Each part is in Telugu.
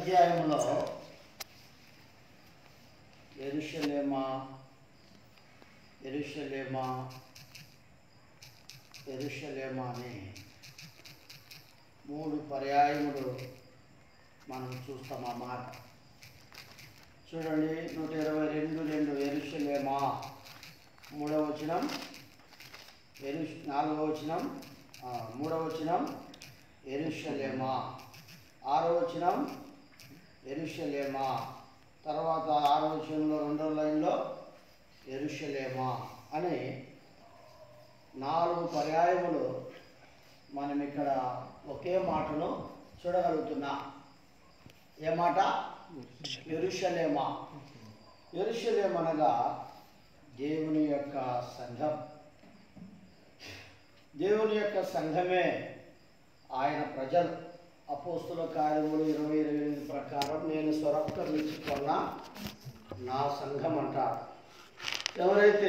అధ్యాయంలో ఎరుషలేమా ఎరుషలేమా ఎరుషలేమా అని మూడు పర్యాయములు మనం చూస్తాం ఆ మాట చూడండి నూట ఇరవై రెండు రెండు ఎరుషలేమా మూడవ వచనం ఎరు నాలుగవ వచనం ఆ, మూడవ వచనం ఎరుషలేమా ఆరో వచనం ఎరుషలేమా తర్వాత ఆరో వచనంలో రెండో లైన్లో ఎరుషలేమా అని నాలుగు పర్యాయములు మనం ఇక్కడ ఒకే మాటను చూడగలుగుతున్నాం ఏ మాట ఎరుషలేమా ఎరుషలేం అనగా దేవుని యొక్క సంఘం దేవుని యొక్క సంఘమే ఆయన ప్రజలు అపోస్తుల కార్యములు ఇరవై ఇరవై ఎనిమిది ప్రకారం నేను స్వరప్తమిచ్చుకున్న నా సంఘం అంటారు ఎవరైతే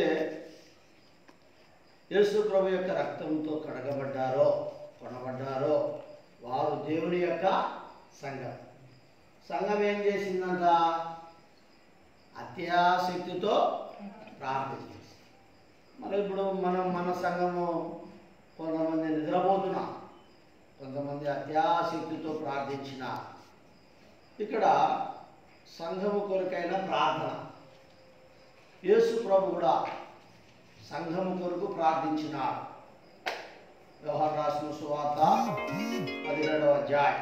యేసు ప్రభు యొక్క రక్తంతో కడగబడ్డారో కొనబడ్డారో వారు దేవుని యొక్క సంఘం సంఘం ఏం చేసిందంట అత్యాసక్తితో ప్రార్థన చేసింది మరి ఇప్పుడు మనం మన సంఘము కొంతమంది నిద్రపోతున్నాం కొంతమంది అత్యాసక్తితో ప్రార్థించిన ఇక్కడ సంఘము కొరకైన ప్రార్థన యేసు ప్రభు కూడా సంఘము కొరకు ప్రార్థించినాడు వ్యవహార రాసిన సువార్త పదిహేడవ అధ్యాయం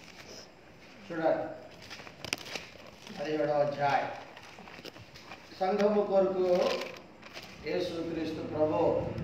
చూడండి పదిహేడవ అధ్యాయం సంఘము కొరకు యేసుక్రీస్తు ప్రభు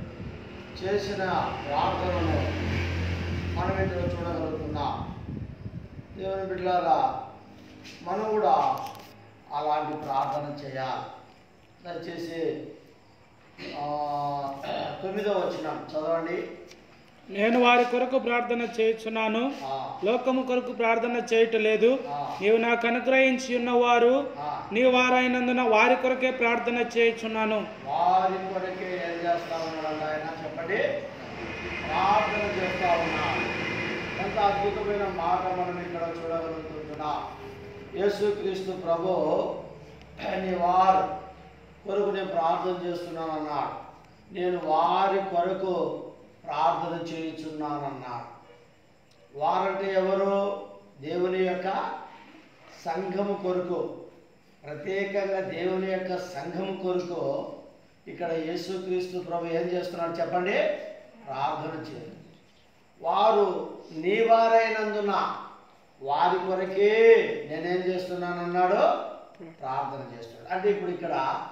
చేసిన ప్రార్థనను మనం ఇక్కడ చూడగలుగుతున్నాం దేవుని బిడ్డలారా మనం కూడా అలాంటి ప్రార్థన చేయాలి దయచేసి ఆ, తొమ్మిదో వచ్చిన చదవండి నేను వారి కొరకు ప్రార్థన చేయుచున్నాను ఆ, లోకము కొరకు ప్రార్థన చేయటం లేదు ఆ, నీవు నాకు అనుగ్రహించి ఉన్నవారు ఆ. నీ వారైనందున వారి కొరకే ప్రార్థన చేయుచున్నాను వారి కొరకే ఏం చేస్తా ఉన్నాడు ఆయన చెప్పండి ప్రార్థన చేస్తా ఉన్నాడు ఎంత అద్భుతమైన మాట మనం ఇక్కడ చూడగలుగుతున్నాం యేసుక్రీస్తు ప్రభు నీ వారు కొరకు నేను ప్రార్థన చేస్తున్నాను అన్నాడు నేను వారి కొరకు ప్రార్థన చేయుచున్నానన్నాడు వారంటే ఎవరు దేవుని యొక్క సంఘము కొరకు ప్రత్యేకంగా దేవుని యొక్క సంఘం కొరకు ఇక్కడ యేసుక్రీస్తు ప్రభు ఏం చేస్తున్నాడు చెప్పండి ప్రార్థన చేయండి వారు నీ వారైనందున వారి కొరకే నేనేం చేస్తున్నాను అన్నాడు ప్రార్థన చేస్తున్నాడు అంటే ఇప్పుడు ఇక్కడ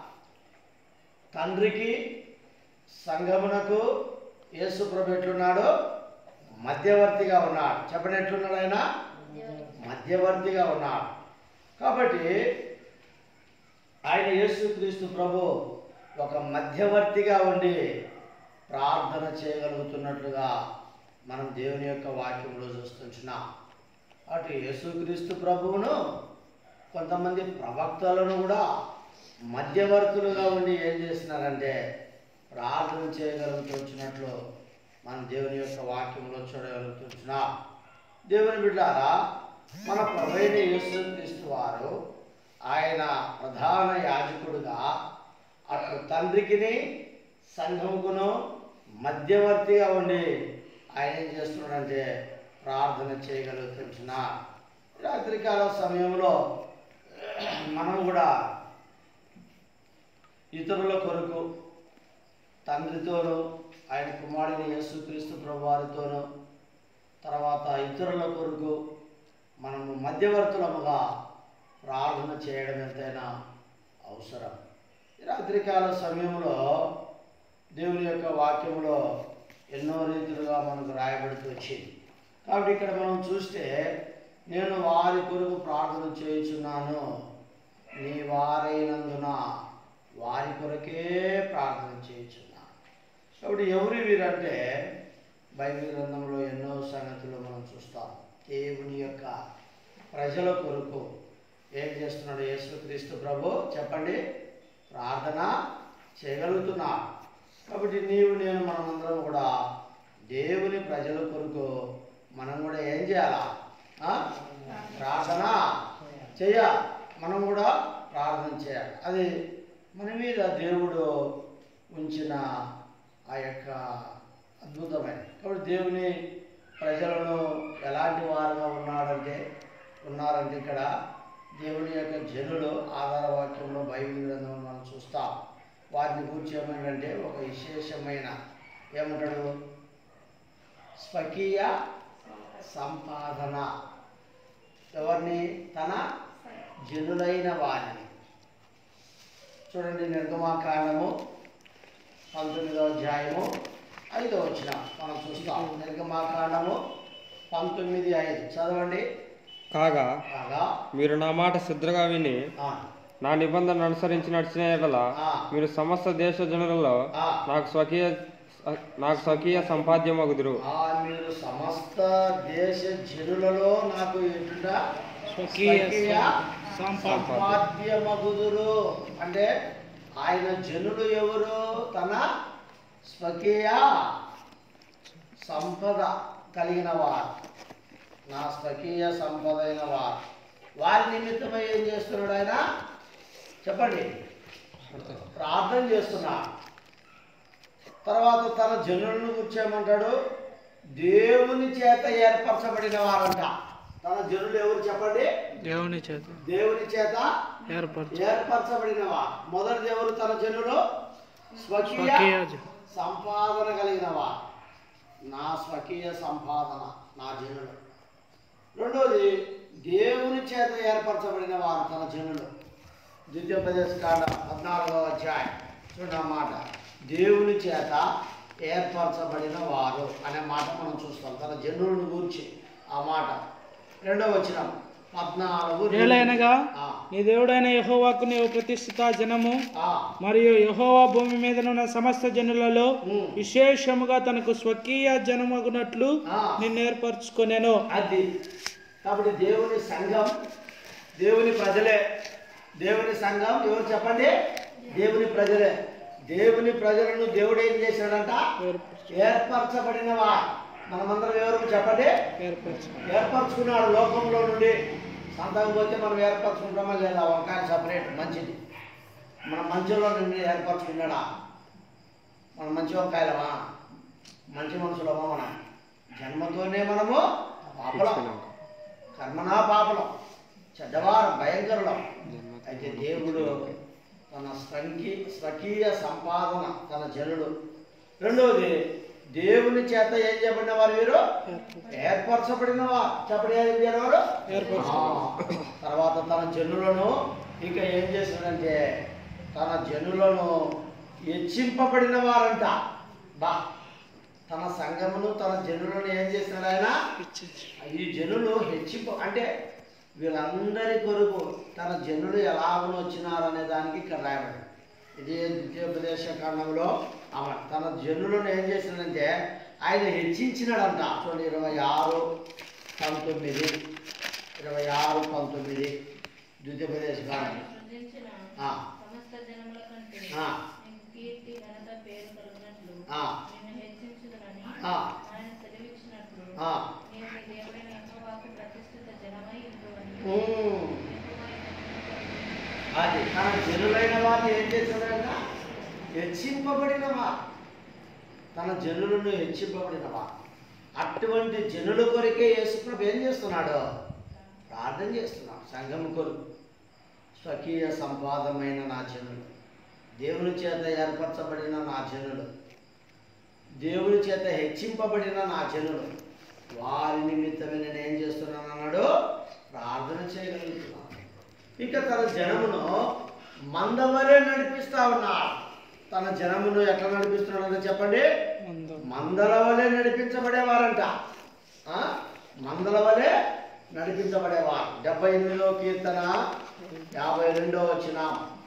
తండ్రికి సంఘమునకు యేసు ప్రభు ఎట్లున్నాడు మధ్యవర్తిగా ఉన్నాడు చెప్పండి ఎట్లున్నాడు ఆయన మధ్యవర్తిగా ఉన్నాడు కాబట్టి ఆయన యేసుక్రీస్తు ప్రభు ఒక మధ్యవర్తిగా ఉండి ప్రార్థన చేయగలుగుతున్నట్లుగా మనం దేవుని యొక్క వాక్యంలో చూస్తుంటున్నాం అటు యేసుక్రీస్తు ప్రభువును కొంతమంది ప్రవక్తలను కూడా మధ్యవర్తులుగా ఉండి ఏం చేస్తున్నారంటే ప్రార్థన చేయగలుగుతున్నట్లు మనం దేవుని యొక్క వాక్యంలో చూడగలుగుతున్నాం దేవుని బిడ్డారా మన ప్రభైన యేసుక్రీస్తు వారు ఆయన ప్రధాన యాజకుడుగా అటు తండ్రికిని సంఘముకును మధ్యవర్తిగా ఉండి ఆయన ఏం చేస్తున్నాడంటే ప్రార్థన చేయగలుగుతున్నా రాత్రికాల సమయంలో మనం కూడా ఇతరుల కొరకు తండ్రితోనూ ఆయన కుమారుని యేసుక్రీస్తు ప్రభు వారితోనూ తర్వాత ఇతరుల కొరకు మనము మధ్యవర్తులముగా ప్రార్థన చేయడం ఎంతైనా అవసరం ఈ రాత్రికాల సమయంలో దేవుని యొక్క వాక్యంలో ఎన్నో రీతిలుగా మనకు రాయబడుతూ వచ్చింది కాబట్టి ఇక్కడ మనం చూస్తే నేను వారి కొరకు ప్రార్థన చేయుచున్నాను నీ వారైనందున వారి కొరకే ప్రార్థన చేయుచున్నాను కాబట్టి ఎవరు వీరంటే బైబిల్ గ్రంథంలో ఎన్నో సంగతులు మనం చూస్తాం దేవుని యొక్క ప్రజల కొరకు ఏం చేస్తున్నాడు యేసుక్రీస్తు ప్రభు చెప్పండి ప్రార్థన చేయగలుగుతున్నా కాబట్టి నీవు నేను మనమందరం కూడా దేవుని ప్రజల కొరకు మనం కూడా ఏం చేయాలా ఆ? ప్రార్థన చేయాలి మనం కూడా ప్రార్థన చేయాలి అది మన మీద దేవుడు ఉంచిన ఆ యొక్క అద్భుతమైన కాబట్టి దేవుని ప్రజలను ఎలాంటి వారుగా ఉన్నాడంటే ఉన్నారంటే ఇక్కడ దేవుని యొక్క జనులు ఆధార వాక్యంలో బైబిల్ గ్రంథంలో మనం చూస్తాం వారిని గురించి ఏమంటే ఒక విశేషమైన ఏమంటాడు స్వకీయ సంపాదన ఎవరిని తన జనులైన వారిని చూడండి నిర్గమాకాండము పంతొమ్మిదవ అధ్యాయము ఐదవ వచ్చిన మనం చూస్తాం నిర్గమాకాండము పంతొమ్మిది ఐదు చదవండి కాగా కాగా మీరు నా మాట శ్రద్ధగా విని ఆ, నా నిబంధన అనుసరించి నడిచిన ఎడల ఆ. మీరు సమస్త దేశ జనులలో ఆ. నాకు స్వకీయ నాకు స్వకీయ సంపాద్యమగుదురు ఆ మీరు సమస్త దేశ జనులలో నాకు ఎదుట స్వకీయ స్వకీయ సంపాద సంపాద్యమగుదురు అంటే ఆయన జనులు ఎవరు తన స్వకీయ సంపద కలిగిన వారు నా స్వకీయ సంపద అయిన వారు వారి నిమిత్తమై ఏం చేస్తున్నాడు ఆయన చెప్పండి ప్రార్థన చేస్తున్నాడు తర్వాత తన జనులను కూర్చోమంటాడు దేవుని చేత ఏర్పరచబడిన వారంట తన జనులు ఎవరు చెప్పండి దేవుని చేత దేవుని చేత ఏర్పరచు ఏర్పరచబడిన వారు మొదటి ఎవరు తన జనులు స్వకీయ స్వకీయ జ- సంపాదన కలిగిన వారు నా స్వకీయ సంపాదన నా జనులు రెండోది దేవుని చేత ఏర్పరచబడిన వారు తన జనులు ద్వితీయోపదేశ కాండ పద్నాలుగవ అధ్యాయం చూడండి ఆ మాట దేవుని చేత ఏర్పరచబడిన వారు అనే మాట మనం చూస్తాం తన జనులను గురించి ఆ మాట రెండవ వచ్చిన పద్నాలుగు ఏలైనగా ఆ, నీ దేవుడైన యహోవాకు నీవు ప్రతిష్ఠిత జనము ఆ, మరియు యహోవా భూమి మీద ఉన్న సమస్త జనులలో ఉమ్. విశేషముగా తనకు స్వకీయ జనమగునట్లు ఆ. నిన్ను ఏర్పరచుకొనేను అది కాబట్టి దేవుని సంఘం దేవుని ప్రజలే దేవుని సంఘం ఎవరు చెప్పండి దేవుని ప్రజలే దేవుని ప్రజలను దేవుడు ఏం చేశాడంట ఏర్పరచు ఏర్పరచబడినవా మనమందరం ఎవరు చెప్పండి ఏర్పరచు ఏర్పరచుకున్నాడు లోకంలో నుండి సంతకు పోతే మనం ఏర్పరచుకుంటామా లేదా వంకాయ సపరేట్ మంచిది మన మంచిలో నుండి ఏర్పరచుకున్నాడా మన మంచి వంకాయలమా మంచి మనుషులమా మనం జన్మతోనే మనము పాపలం కర్మనా పాపలం చెడ్డవారం భయంకరులం అయితే దేవుడు తన స్వంకి స్వకీయ సంపాదన తన జనుడు రెండవది దేవుని చేత ఏం చేయబడిన వారు వీరు ఏర్పరచబడిన వారు చెప్పండి ఏం చేయని వారు ఏర్పరచు. ఆ, తర్వాత తన జనులను ఇంకా ఏం చేశాడంటే తన జనులను హెచ్చింపబడిన వారంట బా తన సంఘమును తన జనులను ఏం చేశాడు ఆయన ఈ జనులు హెచ్చింపు అంటే వీళ్ళందరి కొరకు తన జనులు ఎలాగనో వచ్చినారు అనే దానికి ఇక్కడ రాయబడి ఇది ద్వితీయోపదేశ కాండంలో ఆమె తన జనులను ఏం చేసినాడంటే ఆయన హెచ్చించినాడంట చూడండి ఇరవై ఆరు పంతొమ్మిది ఇరవై ఆరు పంతొమ్మిది ద్వితీయోపదేశ కాండం సృజించిన ఆ, సమస్త జనముల కంటే ఆ. నీకు కీర్తి ఘనత పేరు కలుగునట్లు ఆ. నిన్ను హెచ్చించుదునని ఆ. ఆయన సెలవిచ్చినట్లు ఆ. నీవు నీ దేవుడైన యెహోవాకు ప్రతిష్ఠిత జనమై ఉండువని ఉమ్. యెహోవా ఈ జనములను అది తన జనులైన వారిని ఏం చేశాడంట హెచ్చింపబడినవా తన జనులను హెచ్చింపబడినవా అటువంటి జనుల కొరకే యేసుప్రభు ఏం చేస్తున్నాడు ప్రార్థన చేస్తున్నాడు సంఘం కొరకు స్వకీయ సంపాదమైన నా జనులు దేవుని చేత ఏర్పరచబడిన నా జనులు దేవుని చేత హెచ్చింపబడిన నా జనులు వారి నిమిత్తమే నేను ఏం చేస్తున్నాను అన్నాడు ప్రార్థన చేయగలుగుతున్నాను ఇక తన జనమును మందవలే నడిపిస్తా ఉన్నాడు తన జనమును ఎట్లా నడిపిస్తున్నాడో చెప్పండి మందం. మందల వలె నడిపించబడేవారంట ఆ? మందల వలె నడిపించబడేవారు డెబ్బై ఎనిమిదో కీర్తన యాభై రెండో వచ్చిన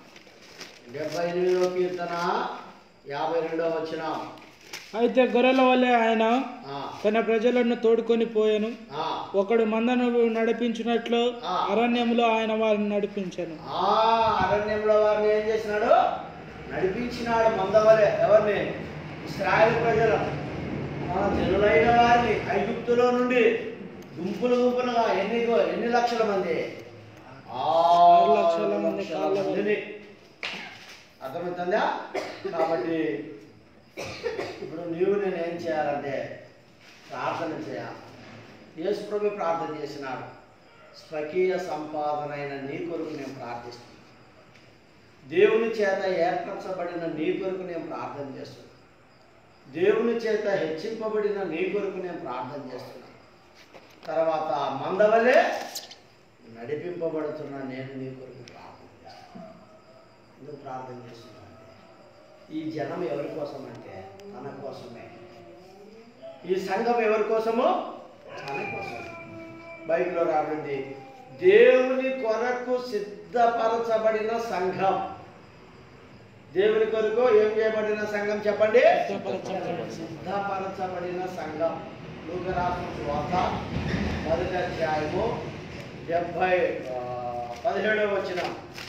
డెబ్బై ఎనిమిదో కీర్తన యాభై రెండో వచ్చిన అయితే గొర్రెల వల్లే ఆయన తన ప్రజలను తోడుకొని పోయాను ఒకడు మందను నడిపించినట్లు ఆ. అరణ్యంలో ఆయన వారిని నడిపించాను ఆ అరణ్యంలో వారిని ఏం చేసినాడు నడిపించినాడు మందవలే ఎవరిని ఇస్రాయల్ ప్రజలు మన జనులైన వారిని ఐగుప్తులో నుండి గుంపులు గుంపులుగా ఎన్ని ఎన్ని లక్షల మంది ఆరు లక్షల మంది లక్షల కాళ్ళ మందిని అర్థమవుతుందా కాబట్టి ఇప్పుడు నీవు నేను ఏం చేయాలంటే ప్రార్థన చేయాలి యేసుప్రభు ప్రార్థన చేసినాడు స్వకీయ సంపాదనైన నీ కొరకు నేను ప్రార్థిస్తున్నాను దేవుని చేత ఏర్పరచబడిన నీ కొరకు నేను ప్రార్థన చేస్తున్నాను దేవుని చేత హెచ్చింపబడిన నీ కొరకు నేను ప్రార్థన చేస్తున్నాను తర్వాత మందవలే నడిపింపబడుతున్న నేను నీ కొరకు ప్రార్థన చేస్తున్నాను ఎందుకు ప్రార్థన చేస్తున్నాను అంటే ఈ జనం ఎవరి కోసం అంటే తన కోసమే ఈ సంఘం ఎవరి కోసము తన కోసం బైబిల్లో రాబడింది దేవుని కొరకు సిద్ధపరచబడిన సంఘం దేవుని కొరకు ఏం చేయబడిన సంఘం చెప్పండి సిద్ధపరచబడిన సంఘం లూకరాసిన వార్త మొదటి అధ్యాయము డెబ్భై ఆ, పదిహేడవ వచ్చిన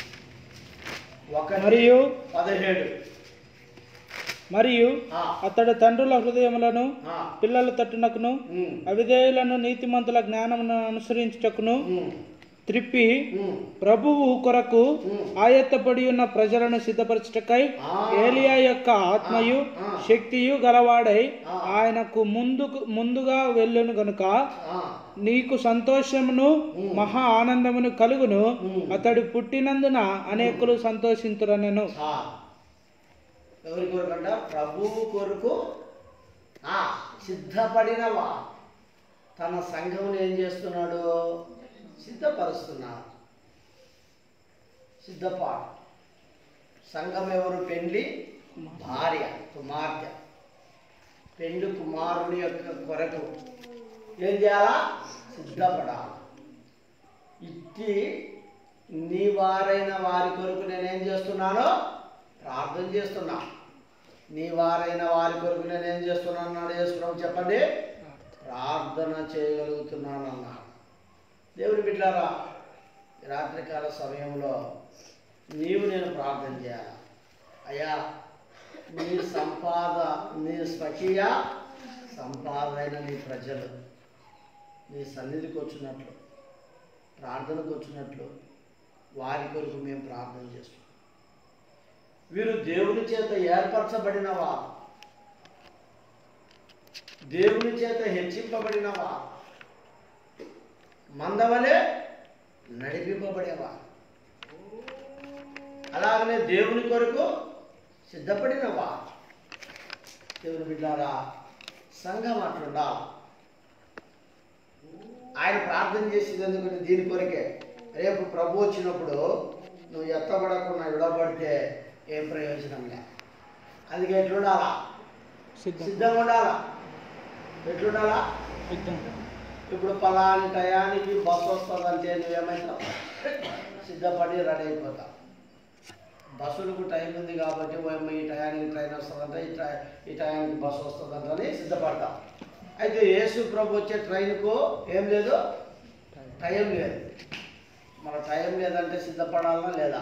ఒకటి మరియు పదిహేడు మరియు ఆ, అతడు తండ్రుల హృదయములను ఆ, పిల్లల తట్టునకును ఉమ్, అవిధేయులను నీతిమంతుల జ్ఞానమును అనుసరించుటకును ఉమ్, త్రిప్పి ఉమ్, ప్రభువు కొరకు ఉమ్. ఆయత్తపడి ఉన్న ప్రజలను సిద్ధపరచుటకై ఆ. ఏలియా యొక్క ఆత్మయు ఆ, ఆ. శక్తియు గలవాడై ఆ. ఆయనకు ముందుకు ముందుగా వెళ్ళును గనుక ఆ, నీకు సంతోషమును ఉమ్. మహా ఆనందమును కలుగును ఉమ్. అతడు పుట్టినందున అనేకులు సంతోషింతురనెను ఆ. ఎవరి కొరకు అంట ప్రభువు కొరకు ఆ, సిద్ధపడినవా తన సంఘమును ఏం చేస్తున్నాడు సిద్ధపరుస్తున్నాడు సిద్ధపాటు సంఘం ఎవరు పెండ్లి భార్య కుమార్తె పెండ్లి కుమారుని యొక్క కొరకు ఏం చేయాలా సిద్ధపడాలి ఇట్టి నీ వారైన వారి కొరకు నేనేం చేస్తున్నాను ప్రార్థన చేస్తున్నా నీ వారైన వారి కొరకు నేనేం చేస్తున్నాను అన్నాడు యేసుప్రభు చెప్పండి ప్రార్థన చేయగలుగుతున్నాను అన్నాడు దేవుని బిడ్డారా ఈ రాత్రికాల సమయంలో నీవు నేను ప్రార్థన చేయాలి అయ్యా నీ సంపాద నీ స్వకీయ సంపాదైన నీ ప్రజలు నీ సన్నిధికి వచ్చినట్లు ప్రార్థనకు వచ్చినట్లు వారి కొరకు మేము ప్రార్థన చేస్తున్నాం వీరు దేవుని చేత ఏర్పరచబడినవా దేవుని చేత హెచ్చింపబడినవా మందవలే నడిపింపబడేవా అలాగనే దేవుని కొరకు సిద్ధపడినవా దేవుని బిడ్డారా సంఘం అట్లుండా ఆయన ప్రార్థన చేసేది ఎందుకంటే దీని కొరకే రేపు ప్రభు వచ్చినప్పుడు నువ్వు ఎత్తబడకుండా విడబడితే ఏం ప్రయోజనం లే అందుకే ఎట్లుండాలా సిద్ధం సిద్ధంగా ఉండాలా ఎట్లుండాలా సిద్ధం ఇప్పుడు పలాని టయానికి బస్సు వస్తుందంటే నువ్వేమవుతావు సిద్ధపడి రెడీ అయిపోతావు బస్సులకు టైం ఉంది కాబట్టి ఓయమ్మ ఈ టయానికి ట్రైన్ వస్తుందంట ఈ టై ఈ టయానికి బస్సు వస్తుందంట అని సిద్ధపడతాం అయితే యేసు ప్రభు వచ్చే ట్రైన్కు ఏం లేదు టైం లేదు మన టైం లేదంటే సిద్ధపడాలనా లేదా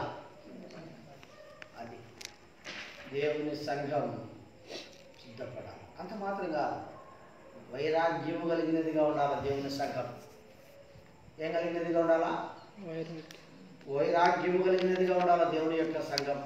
అది దేవుని సంఘం సిద్ధపడాలి అంత మాత్రం కాదు వైరాగ్యము కలిగినదిగా ఉండాలి దేవుని సంఘం ఏం కలిగినదిగా ఉండాలా వైరాగ్యం. వైరాగ్యము కలిగినదిగా ఉండాలి దేవుని యొక్క సంఘం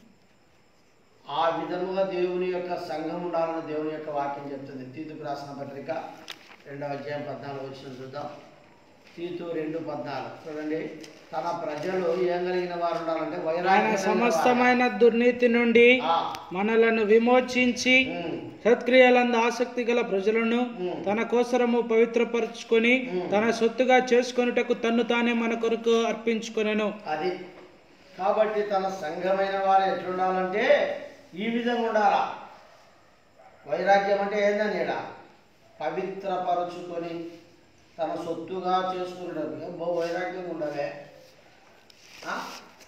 ఆ విధముగా దేవుని యొక్క సంఘం ఉండాలని దేవుని యొక్క వాక్యం చెప్తుంది తీతుకు రాసిన పత్రిక రెండవ అధ్యాయం పద్నాలుగు వచ్చిన చూద్దాం తీతు రెండు పద్నాలుగు చూడండి తన ప్రజలు ఏం కలిగిన వారు ఉండాలంటే ఆయన వైరాగ్యం కలిగిన వారు. సమస్తమైన దుర్నీతి నుండి ఆ, మనలను విమోచించి ఉమ్, సత్క్రియలందు ఆసక్తి గల ప్రజలను ఉమ్. తన కోసరము పవిత్రపరచుకొని ఉమ్. తన సొత్తుగా చేసుకొనుటకు తన్ను తానే మన కొరకు అర్పించుకొనెను అది కాబట్టి తన సంఘమైన వారు ఎట్లుండాలంటే ఈ విధంగా ఉండాలా వైరాగ్యం అంటే ఏందని ఈడ పవిత్రపరచుకొని తన సొత్తుగా చేసుకునేటప్పుడు బహు వైరాగ్యంగా ఉండవే ఆ?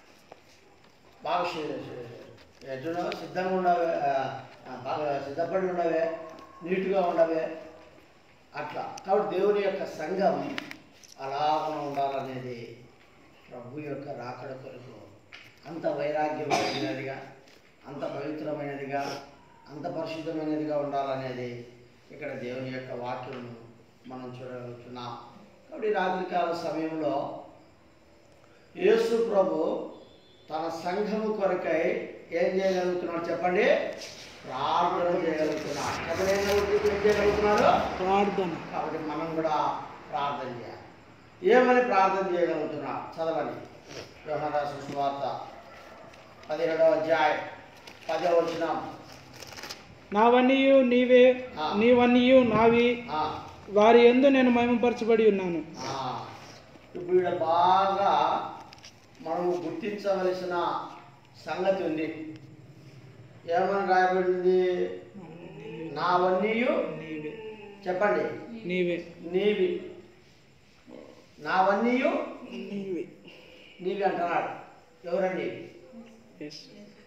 బాగా శి- శి- ఎట్లున్నా సిద్ధంగా ఉండవే ఆ, ఆ, బాగా సిద్ధపడి ఉండవే నీట్గా ఉండవే అట్లా కాబట్టి దేవుని యొక్క సంఘం అలాగ ఉండాలనేది ప్రభు యొక్క రాకడ కొరకు అంత వైరాగ్యం కలిగినదిగా అంత పవిత్రమైనదిగా అంత పరిశుద్ధమైనదిగా ఉండాలనేది ఇక్కడ దేవుని యొక్క వాక్యం మనం చూడగలుగుతున్నాం కాబట్టి రాత్రికాల సమయంలో యేసు ప్రభు తన సంఘము కొరకై ఏం చేయగలుగుతున్నాడు చెప్పండి ప్రార్థన చేయగలుగుతున్నాడు చెప్పండి ఏం జరుగుతుంది? ఏం చేయగలుగుతున్నాడు ప్రార్థన కాబట్టి మనం కూడా ప్రార్థన చేయాలి ఏమని ప్రార్థన చేయగలుగుతున్నా చదవండి వ్యవహారాసు సువార్త పదిహేడవ అధ్యాయం పదవ వచనం నావన్నీయు నీవే ఆ. నీవన్నీయు నావి ఆ, వారి ఎందు నేను మహిమపరచబడి ఉన్నాను ఆ. ఇప్పుడు ఈడ బాగా మనము గుర్తించవలసిన సంగతి ఉంది ఏమని రాయబడింది నావన్నీయు నీవే చెప్పండి నీవే నీవి నావన్నీయు నీవే నీవి అంటున్నాడు ఎవరండి ఎస్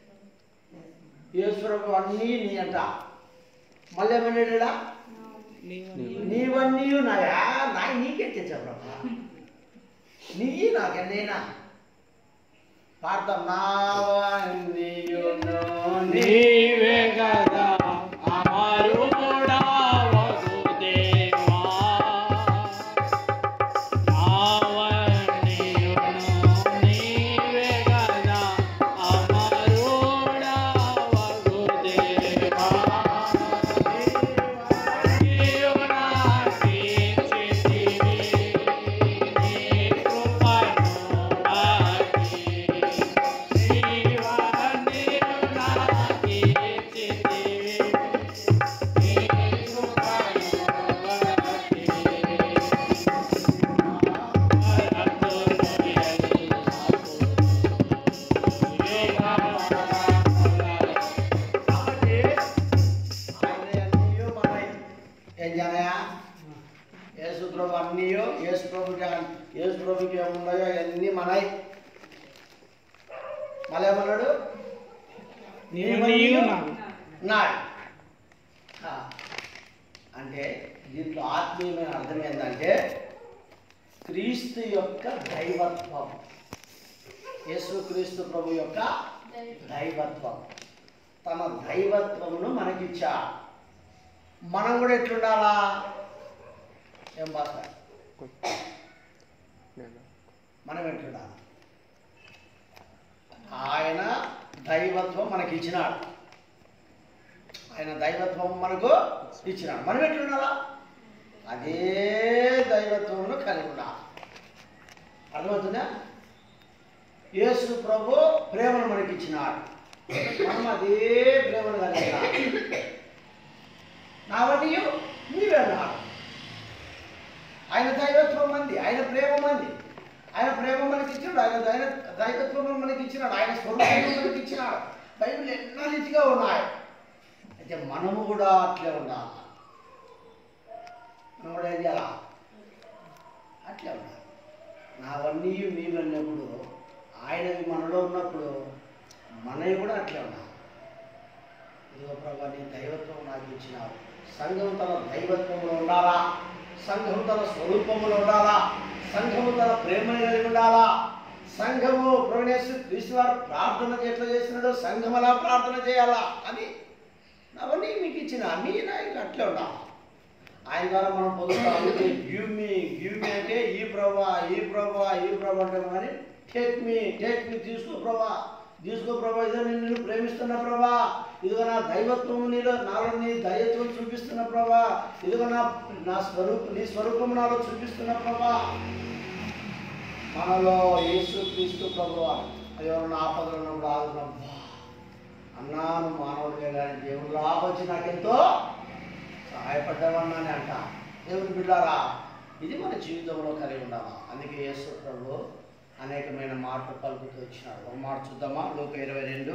ఈశ్వరకు అన్నీ నీ అంట మళ్ళీ ఏమన్నాడా నీవన్నీయు నీవన్నీయు నాయా నా నీకే తెచ్చా నీ నాకెన్నైనా పాడతాం నావన్నీయును నీ నీవే కదా అమరుడా వసుదేవా నావన్నీయును నీవే కదా అమరుడా వసుదేవా నీవు నాకిచ్చితివి నీ కృపను నాకి నీవా నీవు నాకిచ్చితివి నీ కృపను నాకి కాబట్టి అన్నీయు మనై ఏం చేయాలయా యేసు ప్రభు అన్నీయు యేసు ప్రభుకి యేసు ప్రభుకి ఏమున్నాయో అన్నీ మనై మళ్ళీ ఏమన్నాడు నీవన్నీయు నావి నాడు ఆ, అంటే దీంట్లో ఆత్మీయమైన అర్థం ఏంటంటే క్రీస్తు యొక్క దైవత్వం యేసు క్రీస్తు ప్రభు యొక్క దైవత్వం తన దైవత్వమును మనకిచ్చా మనం కూడా ఎట్లుండాలా ఏం బాధ మనం ఎట్లుండాలి ఆయన దైవత్వం మనకి ఇచ్చినాడు ఆయన దైవత్వం మనకు ఇచ్చినాడు మనం ఎట్లుండాలా అదే దైవత్వమును కలిగి ఉండాలి అర్థమవుతుందా యేసు ప్రభు ప్రేమను మనకి ఇచ్చినాడు మనం అదే ప్రేమను కలిగి ఉండాలి నావన్నీ నీవే అన్నాడు ఆయన దైవత్వం మంది ఆయన ప్రేమ మంది ఆయన ప్రేమ మనకి ఇచ్చినాడు ఆయన దైవ దైవత్వం మనకి ఇచ్చినాడు ఆయన స్వరూపం మనకి ఇచ్చినాడు బైబిల్ ఎన్నో రీతిగా ఉన్నాయి అయితే మనము కూడా అట్లే ఉండాలి మనం కూడా ఏం చేయాలా అట్లే ఉండాలి నావన్నీ మీవి అన్నప్పుడు ఆయనవి మనలో ఉన్నప్పుడు మనవి కూడా అట్లే ఉండాలి ఇదిగో ప్రభా నీ దైవత్వం నాకు ఇచ్చినావు సంఘం తన దైవత్వంలో ఉండాలా సంఘం తన స్వరూపంలో ఉండాలా సంఘము తన ప్రేమని కలిగి ఉండాలా సంఘము ప్రవణేశ్వర క్రీస్తు వారు ప్రార్థన ఎట్లా చేసినాడో సంఘం అలా ప్రార్థన చేయాలా అని అవన్నీ మీకు ఇచ్చిన అన్నీ నాకు అట్లే ఉండాలి ఆయన ద్వారా మనం పొందుతాం అందుకే గివ్ మీ గివ్ మీ అంటే ఈ ప్రభా ఈ ప్రభా ఈ ప్రభా అంటే కానీ టేక్ మీ టేక్ మీ తీసుకో ప్రభా తీసుకో ప్రభా ఇదో నేను నిన్ను ప్రేమిస్తున్న ప్రభా ఇదిగో నా దైవత్వము నీలో నాలో నీ దైవత్వం చూపిస్తున్న ప్రభా ఇదిగో నా నా స్వరూప నీ స్వరూపము నాలో చూపిస్తున్న ప్రభా మనలో యేసు క్రీస్తు ప్రభు అది ఎవరన్నా ఆపదలు ఉన్నప్పుడు ఆదుకున్నప్పుడు అన్నాను మానవుడిగా కానీ దేవుడు రావచ్చి నాకెంతో సహాయపడ్డావన్నానే అంట దేవుని బిడ్డారా ఇది మన జీవితంలో కలిగి ఉండాలా అందుకే యేసు ప్రభు అనేకమైన మాటలు పలుకుతూ వచ్చినాడు ఒక మాట చూద్దామా లోక ఇరవై రెండు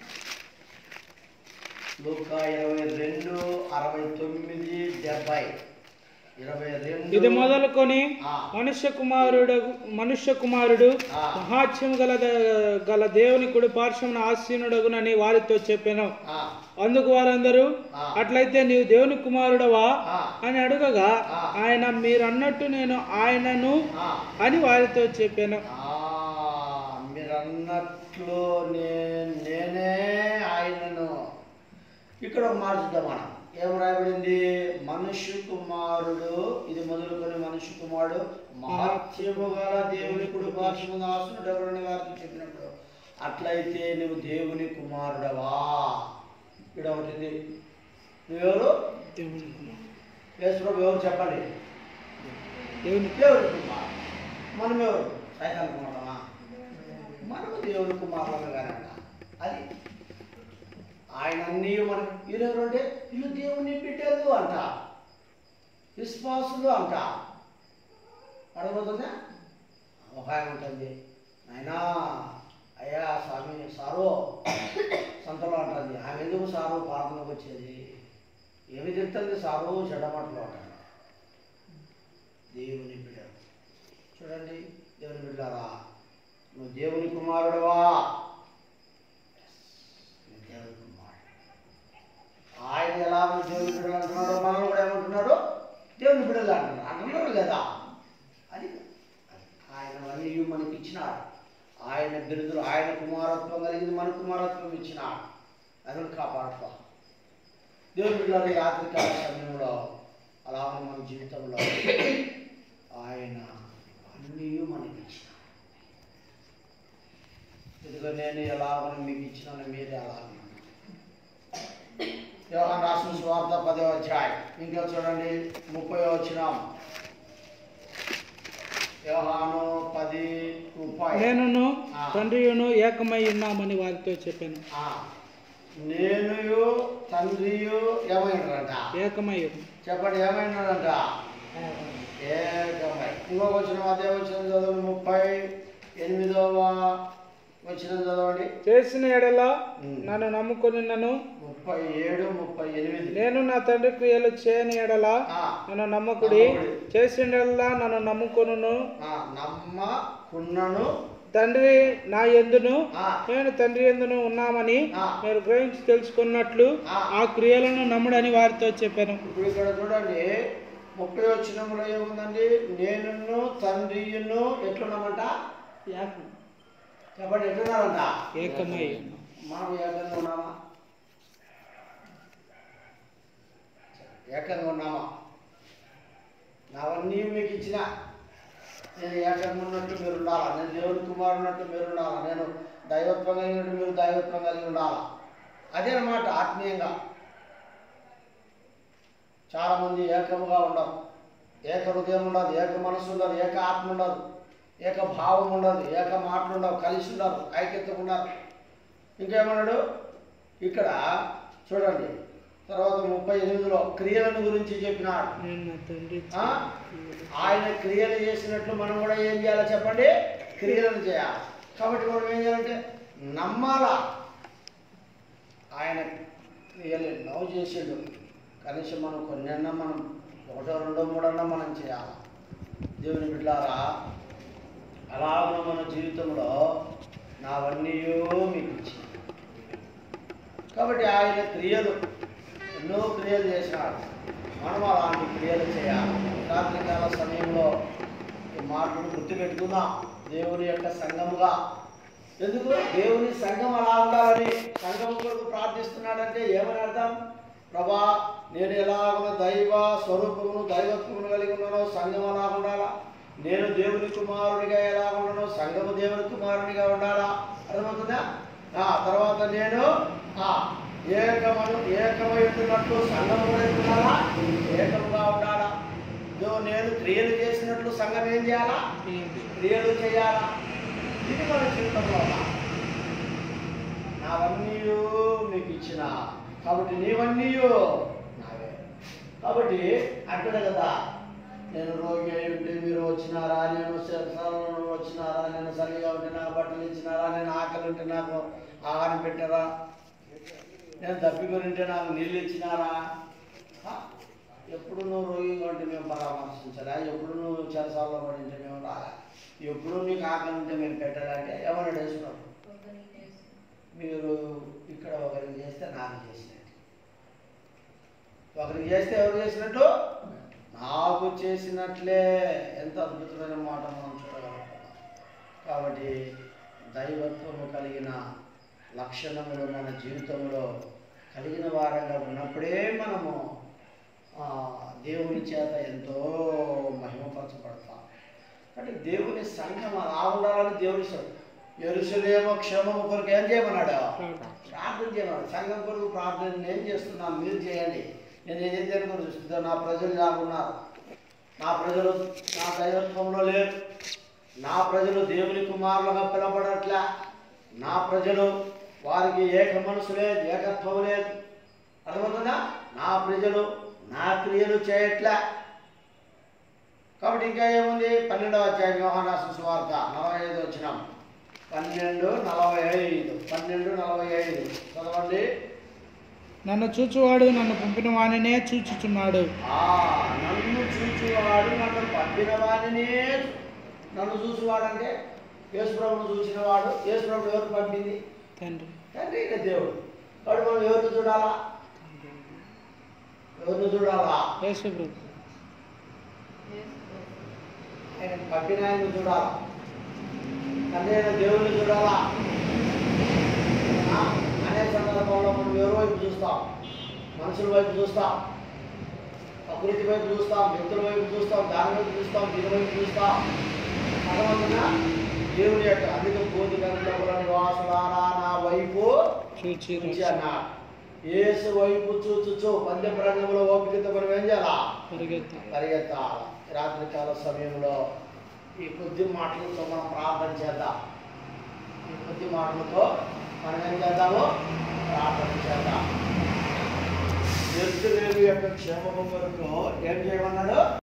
లోక ఇరవై రెండు అరవై తొమ్మిది డెబ్బై ఇరవై రెండు ఇది మొదలుకొని ఆ, మనుష్య కుమారుడు మనుష్య కుమారుడు ఆ. మహాత్యం గల ద- గల దేవుని కుడి పార్శ్వమున ఆసీనుడగునని వారితో చెప్పాను ఆ, అందుకు వారందరూ ఆ. అట్లయితే నీవు దేవుని కుమారుడవా ఆ, అని అడగగా ఆ. ఆయన మీరన్నట్టు నేను ఆయనను ఆ. అని వారితో చెప్పాను ఆ, మీరన్నట్లు నే నేనే ఆయనను ఇక్కడ ఒక మాట చూద్దాం మనం ఏం రాయబడింది మనుష్య కుమారుడు ఇది మొదలుకొని మనుష్య కుమారుడు మహత్యము గల దేవుని కుడి పార్శ్వమున ఆసనుడెవరని వారికి చెప్పినప్పుడు అట్లయితే నువ్వు దేవుని కుమారుడవా ఇక్కడ ఒకటి నువ్వెవరు దేవుని కుమారుడు. యేసుప్రభు ఎవరు చెప్పండి దేవుని దేవుని కుమారుడు మనం ఎవరు సైతాన్ కుమారుడమా మనము దేవుని కుమారులమే కానంట అది ఆయన అన్నీ మనం వీళ్ళెవరు అంటే వీళ్ళు దేవుని బిడ్డలు అంట విశ్వాసులు అంట అడగబోతుందా ఒక ఆయన ఉంటుంది నాయనా అయ్యా స్వామి సారు సంతలో అంటుంది ఆమె ఎందుకు సారు ప్రార్థనకు వచ్చేది ఏమి తిడుతుంది సారు చెడ్డమాటలు అంటారు దేవుని బిడ్డ చూడండి దేవుని బిడ్డారా నువ్వు దేవుని కుమారుడవా నువ్వు దేవుని కుమారుడు ఆయన ఎలా దేవుని బిడ్డలు అంటున్నాడో మనం కూడా ఏమంటున్నాడు దేవుని బిడ్డలు అంటున్నారు అంటున్నారు లేదా అది ఆయన అన్నీ మనకి ఇచ్చినాడు ఆయన బిరుదులు ఆయన కుమారత్వం కలిగింది మన కుమారత్వం ఇచ్చినాడు అది కాపాడుకో దేవుని బిడ్డల యాత్రికాల సమయంలో అలా మన జీవితంలో ఆయన అన్నీ మనకి ఇచ్చినాడు ఇదిగో నేను ఎలాగని మీకు ఇచ్చినాను మీరే అలా యోహాన్ రాసిన స్వార్థ పదో అధ్యాయం ఇంకా చూడండి ముప్పై వచ్చినాం యోహాను పది ముప్పై నేనును ఆ. తండ్రియును ఏకమై ఉన్నామని వారితో చెప్పాను ఆ, నేనుయు తండ్రియు ఏమైనారంట ఏకమై ఉన్నాం. చెప్పండి ఏమైనారంట ఏకమై ఇంకొక వచ్చిన అదే వచ్చిన చదవండి ముప్పై ఎనిమిదవ వచ్చిన చదవండి చేసిన ఎడల ఉమ్. నన్ను నమ్ముకొని నన్ను ముప్పై ఏడు ముప్పై ఎనిమిది నేను నా తండ్రి క్రియలు చేయని ఎడల ఆ, నన్ను నమ్మకుడి నమ్మకుడి. చేసిన ఎడల నన్ను నమ్ముకొనును ఆ, నమ్మకున్నను తండ్రి నా ఎందును ఆ, నేను తండ్రి ఎందును ఉన్నామని ఆ. మీరు గ్రహించి తెలుసుకున్నట్లు ఆ. ఆ క్రియలను నమ్ముడని వారితో చెప్పాను ఇప్పుడు ఇక్కడ చూడండి ముప్పై వచ్చినములో ఏముందండి నేనును తండ్రియును ఎట్లున్నామంట చెప్పండి ఎట్లున్నారంట ఏకమై ఉన్నాం. మనం ఏకంగా ఉన్నామా ఏకంగా ఉన్నామా నావన్నీ మీకు ఇచ్చిన నేను ఏకంగా ఉన్నట్టు మీరు ఉండాలా నేను దేవుని కుమారు ఉన్నట్టు మీరు ఉండాలా నేను దైవత్వం కలిగినట్టు మీరు దైవత్వం కలిగి ఉండాలా అదే అన్నమాట ఆత్మీయంగా చాలామంది ఏకముగా ఉండరు ఏక హృదయం ఉండదు ఏక మనసు ఉండదు ఏక ఆత్మ ఉండదు ఏక భావం ఉండదు ఏక మాటలు ఉండవు కలిసి ఉండరు ఐక్యత ఉండరు ఇంకేమన్నాడు ఇక్కడ చూడండి తర్వాత ముప్పై ఎనిమిదిలో క్రియలను గురించి చెప్పినాడు నేను నా తండ్రి ఆ? ఆయన క్రియలు చేసినట్లు మనం కూడా ఏం చేయాలో చెప్పండి క్రియలను చేయాలి కాబట్టి మనం ఏం చేయాలంటే నమ్మాలా ఆయన క్రియలు ఎన్నో చేసిండు కనీసం మనం కొన్ని అన్నా మనం ఒకటో రెండో మూడన్నా మనం చేయాలి దేవుని బిడ్డారా అలాగ మన జీవితంలో నావన్నీ మీకు ఇచ్చింది కాబట్టి ఆయన క్రియలు ఎన్నో క్రియలు చేసినాడు మనం అలాంటి క్రియలు చేయాలి రాత్రికాల సమయంలో ఈ మాటలు గుర్తుపెట్టుకుందాం దేవుని యొక్క సంఘముగా ఎందుకు దేవుని సంఘం అలా ఉండాలని సంఘం కొరకు ప్రార్థిస్తున్నాడంటే ఏమని అర్థం ప్రభా నేను ఎలాగో దైవ స్వరూపమును దైవత్వమును కలిగి ఉన్నానో సంఘం అలా ఉండాలా నేను దేవుని కుమారునిగా ఎలా ఉన్నానో సంఘము దేవుని కుమారునిగా ఉండాలా అర్థమవుతుందా ఆ తర్వాత నేను ఆ ఏకమను ఏకమై ఉంటున్నట్లు సంఘము కూడా ఉండాలా ఏకముగా ఉండాలా ఇదో నేను క్రియలు చేసినట్లు సంఘం ఏం చేయాలా క్రియలు చేయాలా ఇది మన జీవితంలో నావన్నీ మీకు ఇచ్చిన కాబట్టి నీవన్నీ నావే కాబట్టి అంటాడు కదా నేను రోగి అయి ఉంటే మీరు వచ్చినారా నేను సరళంలో వచ్చినారా నేను సరిగా ఉంటే నాకు బట్టలు ఇచ్చినారా నేను ఆకలి ఉంటే నాకు ఆహారం పెట్టారా నేను తప్పికొని ఉంటే నాకు నీళ్ళు ఇచ్చినారా ఆ? ఎప్పుడు నువ్వు రోగిగా ఉంటే మేము పరామర్శించాలా ఎప్పుడు నువ్వు చెరసాల్లో పడి ఉంటే మేము రాలా ఎప్పుడు నీకు ఆకలి ఉంటే మేము పెట్టాలంటే ఎవరు వేసుకున్నాడు ఒకరికి చేసి మీరు ఇక్కడ ఒకరికి చేస్తే నాకు చేసినట్టు ఒకరికి చేస్తే ఎవరు చేసినట్టు నాకు చేసినట్లే ఎంత అద్భుతమైన మాట మనం చూడగలుగుతాం కాబట్టి దైవత్వము కలిగిన లక్షణములు మన జీవితంలో కలిగిన వారంగా ఉన్నప్పుడే మనము ఆ, దేవుని చేత ఎంతో మహిమపరచబడతాం అంటే దేవుని సంఘం అలా ఉండాలని దేవుని ఎరుసలేమో క్షేమము కొరకు ఏం చేయమన్నాడు ప్రార్థన చేయమన్నాడు సంఘం కొరకు ప్రార్థన నేను చేస్తున్నాను మీరు చేయండి నేను ఏం చేయాలని కొరకు చూస్తున్నాను నా ప్రజలు ఇలా ఉన్నారు నా ప్రజలు నా దైవత్వంలో లేరు నా ప్రజలు దేవుని కుమారులుగా పిలబడట్లే నా ప్రజలు వారికి ఏక మనసు లేదు ఏకత్వం లేదు అర్థమవుతుందా నా ప్రజలు నా క్రియలు చేయట్లే కాబట్టి ఇంకా ఏముంది పన్నెండవ అధ్యాయం యోహానాసు సువార్త నలభై ఐదు వచ్చినాం పన్నెండు నలభై ఐదు పన్నెండు నలభై ఐదు చదవండి నన్ను చూచువాడు నన్ను పంపిన వానినే చూచుచున్నాడు ఆ నన్ను చూచువాడు నన్ను పంపిన వాడినే నన్ను చూసేవాడంటే యేసుప్రభును చూసినవాడు యేసుప్రభుడు ఎవరు పంపింది తండ్రి తండ్రి అయిన దేవుడు కాబట్టి మనం ఎవరిని చూడాలా ఎవరిని చూడాలా యేసు ప్రభు ఆయన పంపిన ఆయన చూడాలా తండ్రి అయిన దేవుడిని చూడాలా ఆ, అనేక సందర్భంలో మనం ఎవరి వైపు చూస్తాం మనుషుల వైపు చూస్తాం ప్రకృతి వైపు చూస్తాం వ్యక్తుల వైపు చూస్తాం దాని వైపు చూస్తాం దీని వైపు చూస్తాం అర్థమవుతుందా దేవుని యొక్క అధిక కోతి గంటల నివాసులారా నా వైపు చూచి చూచి అన్నాడు యేసు వైపు చూచుచు పందె ప్రాంగంలో ఓపికతో మనం ఏం చేయాలా పరిగెత్తి పరిగెత్తాలి రాత్రికాల సమయంలో ఈ కొద్ది మాటలతో మనం ప్రార్థన చేద్దాం ఈ కొద్ది మాటలతో మనం ఏం చేద్దాము ప్రార్థన చేద్దాం ఎరుసలేము యొక్క క్షేమము కొరకు ఏం చేయమన్నాడు